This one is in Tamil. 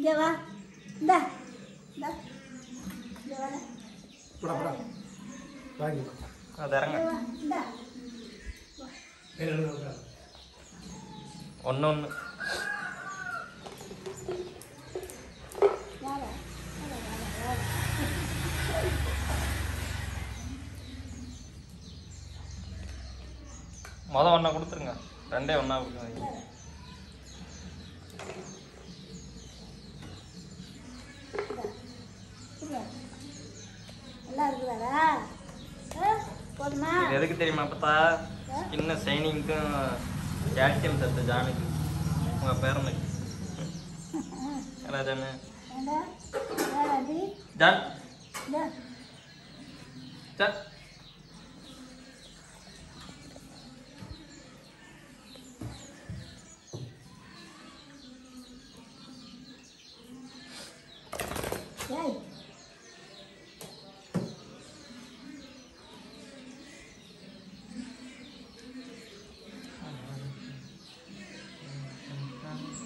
இங்கே வா இந்தா இந்தா இங்கே வா போடா போடா வாங்கி அது இறங்க இங்கே வா இந்தா ஒன்று ஒன்று வாடா வாடா வாடா வாடா மொதல் ஒன்றா கொடுத்துருங்க ரெண்டே ஒன்றா கொடுங்க இந்தா. நல்லா இருக்குதாடா ஆ, போதுமா இது எதுக்கு தெரியுமா பார்த்தா ஸ்கின்னு ஷைனிங்க்கும் கால்சியம் சத்து ஜானுக்கு உங்கள் பேரனுக்கு ராஜானு ஏண்டா ஏடா டி ஜான் இந்தா ஜான் ஏய்